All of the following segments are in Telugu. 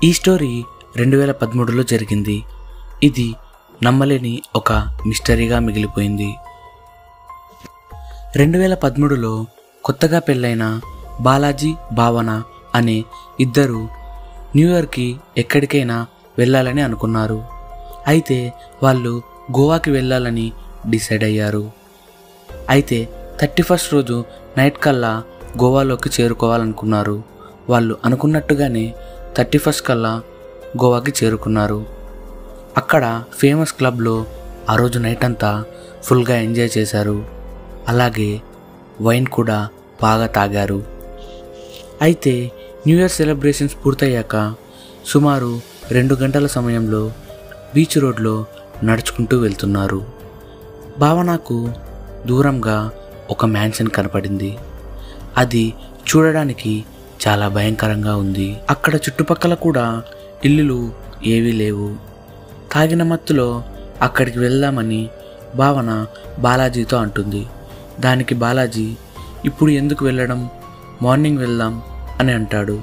ఈ స్టోరీ రెండు వేల పదమూడులో జరిగింది ఇది నమ్మలేని ఒక మిస్టరీగా మిగిలిపోయింది రెండు వేల పదమూడులో కొత్తగా పెళ్ళైన బాలాజీ భావన అనే ఇద్దరు న్యూయార్క్కి ఎక్కడికైనా వెళ్ళాలని అనుకున్నారు అయితే వాళ్ళు గోవాకి వెళ్ళాలని డిసైడ్ అయ్యారు అయితే థర్టీ ఫస్ట్ రోజు నైట్ కల్లా గోవాలోకి చేరుకోవాలనుకున్నారు వాళ్ళు అనుకున్నట్టుగానే థర్టీ ఫస్ట్ కల్లా గోవాకి చేరుకున్నారు అక్కడ ఫేమస్ క్లబ్లో ఆ రోజు నైట్ అంతా ఫుల్గా ఎంజాయ్ చేశారు అలాగే వైన్ కూడా బాగా తాగారు అయితే న్యూ ఇయర్ సెలబ్రేషన్స్ పూర్తయ్యాక సుమారు రెండు గంటల సమయంలో బీచ్ రోడ్లో నడుచుకుంటూ వెళ్తున్నారు భావనకు దూరంగా ఒక మ్యాన్షన్ కనపడింది అది చూడడానికి చాలా భయంకరంగా ఉంది అక్కడ చుట్టుపక్కల కూడా ఇల్లులు ఏవీ లేవు తాగిన మత్తులో అక్కడికి వెళ్దామని భావన బాలాజీతో అంటుంది దానికి బాలాజీ ఇప్పుడు ఎందుకు వెళ్ళడం మార్నింగ్ వెళ్దాం అని అంటాడు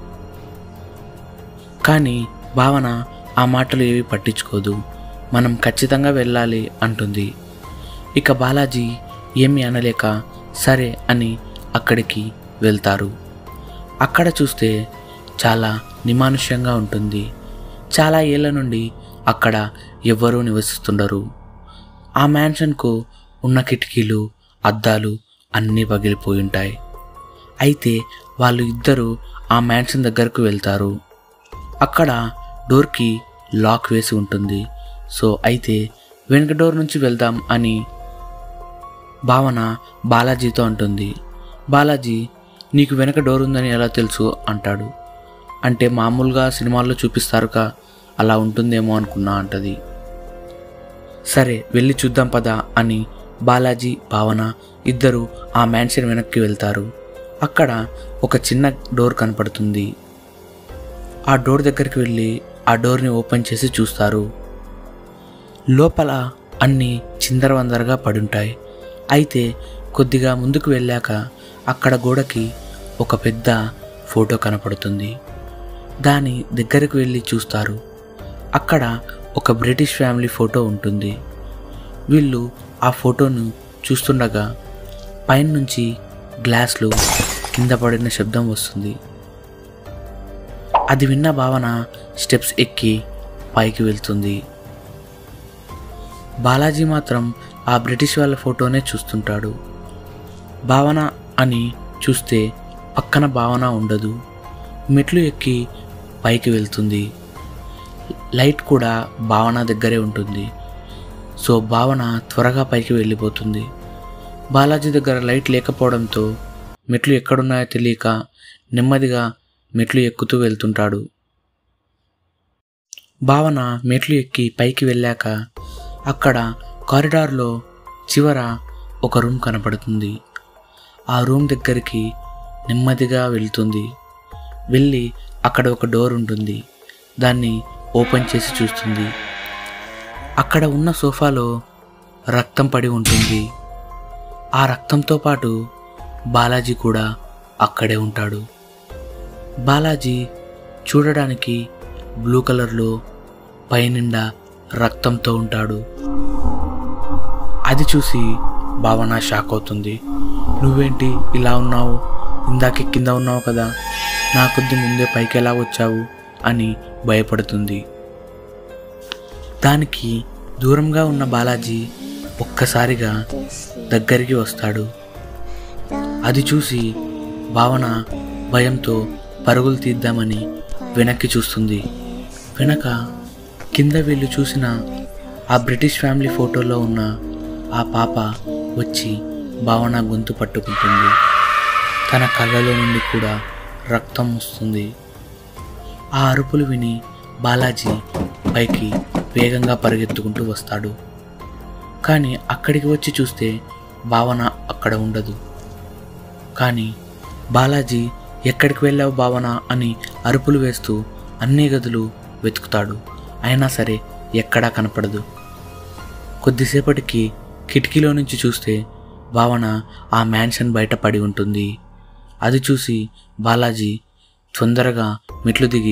కానీ భావన ఆ మాటలు ఏవి పట్టించుకోదు మనం ఖచ్చితంగా వెళ్ళాలి అంటుంది ఇక బాలాజీ ఏమీ అనలేక సరే అని అక్కడికి వెళ్తారు అక్కడ చూస్తే చాలా నిమానుష్యంగా ఉంటుంది చాలా ఏళ్ళ నుండి అక్కడ ఎవ్వరూ నివసిస్తుండరు ఆ మ్యాన్షన్కు ఉన్న కిటికీలు అద్దాలు అన్నీ పగిలిపోయి ఉంటాయి అయితే వాళ్ళు ఇద్దరు ఆ మ్యాన్షన్ దగ్గరకు వెళ్తారు అక్కడ డోర్కి లాక్ వేసి ఉంటుంది సో అయితే వెనుక డోర్ నుంచి వెళ్దాం అని భావన బాలాజీతో అంటుంది బాలాజీ నీకు వెనక డోర్ ఉందని ఎలా తెలుసు అంటాడు అంటే మామూలుగా సినిమాల్లో చూపిస్తారుగా అలా ఉంటుందేమో అనుకున్నా అంటది సరే వెళ్ళి చూద్దాం పదా అని బాలాజీ భావన ఇద్దరు ఆ మ్యాన్షన్ వెనక్కి వెళ్తారు అక్కడ ఒక చిన్న డోర్ కనపడుతుంది ఆ డోర్ దగ్గరికి వెళ్ళి ఆ డోర్ని ఓపెన్ చేసి చూస్తారు లోపల అన్నీ చిందరవందరగా పడుంటాయి అయితే కొద్దిగా ముందుకు వెళ్ళాక అక్కడ గోడకి ఒక పెద్ద ఫోటో కనపడుతుంది దాని దగ్గరకు వెళ్ళి చూస్తారు అక్కడ ఒక బ్రిటిష్ ఫ్యామిలీ ఫోటో ఉంటుంది వీళ్ళు ఆ ఫోటోను చూస్తుండగా పైన నుంచి గ్లాస్లు కింద పడిన శబ్దం వస్తుంది అది విన్న భావన స్టెప్స్ ఎక్కి పైకి వెళ్తుంది బాలాజీ మాత్రం ఆ బ్రిటిష్ వాళ్ళ ఫోటోనే చూస్తుంటాడు భావన అని చూస్తే పక్కన భావన ఉండదు మెట్లు ఎక్కి పైకి వెళ్తుంది లైట్ కూడా భావన దగ్గరే ఉంటుంది సో భావన త్వరగా పైకి వెళ్ళిపోతుంది బాలాజీ దగ్గర లైట్ లేకపోవడంతో మెట్లు ఎక్కడున్నాయో తెలియక నెమ్మదిగా మెట్లు ఎక్కుతూ వెళ్తుంటాడు భావన మెట్లు ఎక్కి పైకి వెళ్ళాక అక్కడ కారిడార్లో చివర ఒక రూమ్ కనపడుతుంది ఆ రూమ్ దగ్గరికి నెమ్మదిగా వెళ్తుంది వెళ్ళి అక్కడ ఒక డోర్ ఉంటుంది దాన్ని ఓపెన్ చేసి చూస్తుంది అక్కడ ఉన్న సోఫాలో రక్తం పడి ఉంటుంది ఆ రక్తంతో పాటు బాలాజీ కూడా అక్కడే ఉంటాడు బాలాజీ చూడడానికి బ్లూ కలర్లో పైనిండా రక్తంతో ఉంటాడు అది చూసి భావన షాక్ అవుతుంది నువ్వేంటి ఇలా ఉన్నావు ఇందాక కింద ఉన్నావు కదా నా కొద్ది ముందే పైకి ఎలా వచ్చావు అని భయపడుతుంది దానికి దూరంగా ఉన్న బాలాజీ ఒక్కసారిగా దగ్గరికి వస్తాడు అది చూసి భావన భయంతో పరుగులు తీద్దామని వెనక్కి చూస్తుంది వెనక కింద వెళ్ళి చూసిన ఆ బ్రిటిష్ ఫ్యామిలీ ఫోటోలో ఉన్న ఆ పాప వచ్చి భావన గొంతు పట్టుకుంటుంది తన కళ్ళలో నుండి కూడా రక్తం వస్తుంది ఆ అరుపులు విని బాలాజీ పైకి వేగంగా పరిగెత్తుకుంటూ వస్తాడు కానీ అక్కడికి వచ్చి చూస్తే భావన అక్కడ ఉండదు కానీ బాలాజీ ఎక్కడికి వెళ్ళావు భావన అని అరుపులు వేస్తూ అన్ని గదులు వెతుకుతాడు అయినా సరే ఎక్కడా కనపడదు కొద్దిసేపటికి కిటికీలో నుంచి చూస్తే భావన ఆ మ్యాన్షన్ బయట పడి ఉంటుంది అది చూసి బాలాజీ తొందరగా మెట్లు దిగి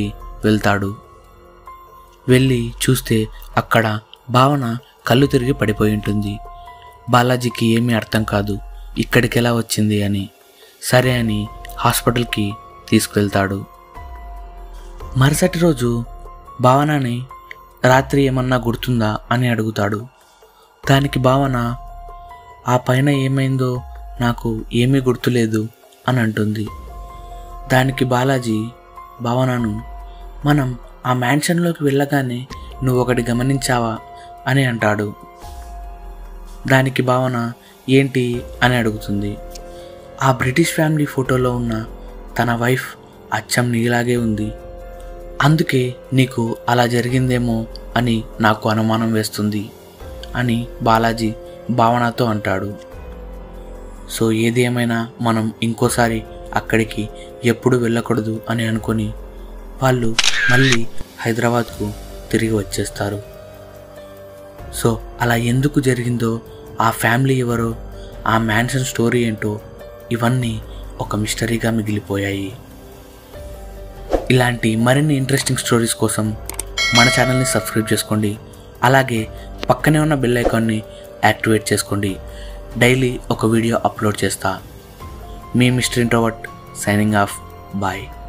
వెళ్తాడు వెళ్ళి చూస్తే అక్కడ భావన కళ్ళు తిరిగి పడిపోయి ఉంటుంది బాలాజీకి ఏమీ అర్థం కాదు ఇక్కడికి ఎలా వచ్చింది అని సరే అని హాస్పిటల్కి తీసుకువెళ్తాడు మరుసటి రోజు భావనని రాత్రి ఏమన్నా గుర్తుందా అని అడుగుతాడు దానికి భావన ఆ పైన ఏమైందో నాకు ఏమీ గుర్తులేదు అని అంటుంది దానికి బాలాజీ భావనను మనం ఆ మ్యాన్షన్లోకి వెళ్ళగానే నువ్వు ఒకటి గమనించావా అని అంటాడు దానికి భావన ఏంటి అని అడుగుతుంది ఆ బ్రిటిష్ ఫ్యామిలీ ఫోటోలో ఉన్న తన వైఫ్ అచ్చం నీలాగే ఉంది అందుకే నీకు అలా జరిగిందేమో అని నాకు అనుమానం వేస్తుంది అని బాలాజీ భావనతో అంటాడు సో ఏది ఏమైనా మనం ఇంకోసారి అక్కడికి ఎప్పుడు వెళ్ళకూడదు అని అనుకొని వాళ్ళు మళ్ళీ హైదరాబాద్కు తిరిగి వచ్చేస్తారు సో అలా ఎందుకు జరిగిందో ఆ ఫ్యామిలీ ఎవరో ఆ మ్యాన్షన్ స్టోరీ ఏంటో ఇవన్నీ ఒక మిస్టరీగా మిగిలిపోయాయి ఇలాంటి మరిన్ని ఇంట్రెస్టింగ్ స్టోరీస్ కోసం మన ఛానల్ని సబ్స్క్రైబ్ చేసుకోండి అలాగే పక్కనే ఉన్న బెల్ ఐకాన్ని యాక్టివేట్ చేసుకోండి డైలీ ఒక వీడియో అప్లోడ్ చేస్తా మీ mister introvert signing off bye